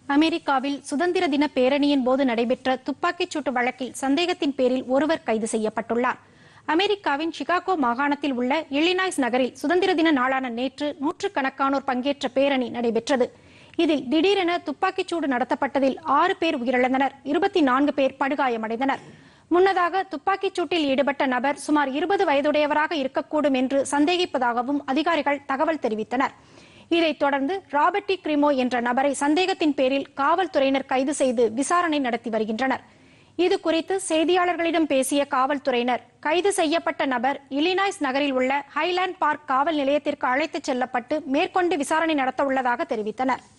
அமெரிக்காவில் சுதந்திர தின பேரணியின் போது நடைபெற்ற துப்பாக்கிச் சூட்டு வழக்கில் சந்தேகத்தின் பேரில் ஒருவர் கைது செய்யப்பட்டுள்ளார் அமெரிக்காவின் சிகாகோ மாகாணத்தில் உள்ள இல்லினாய்ஸ் நகரில் சுதந்திர தின நாளான நேற்று நூற்றுக்கணக்கானோர் பங்கேற்ற பேரணி நடைபெற்றது இதில் திடீரென துப்பாக்கிச்சூடு நடத்தப்பட்டதில் ஆறு பேர் உயிரிழந்தனர் இருபத்தி நான்கு பேர் படுகாயமடைந்தனர் முன்னதாக துப்பாக்கிச் சூட்டில் ஈடுபட்ட நபர் சுமார் இருபது வயதுடையவராக இருக்கக்கூடும் என்று சந்தேகிப்பதாகவும் அதிகாரிகள் தகவல் தெரிவித்தனர் இதைத் தொடர்ந்து ராபர்ட் டி கிரிமோ என்ற நபரை சந்தேகத்தின் பேரில் காவல்துறையினர் கைது செய்து விசாரணை நடத்தி வருகின்றனர் இது குறித்து செய்தியாளர்களிடம் பேசிய காவல்துறையினர் கைது செய்யப்பட்ட நபர் இலினாய்ஸ் நகரில் உள்ள ஹைலாண்ட் பார்க் காவல் நிலையத்திற்கு அழைத்துச் செல்லப்பட்டு மேற்கொண்டு விசாரணை நடத்த உள்ளதாக தெரிவித்தனர்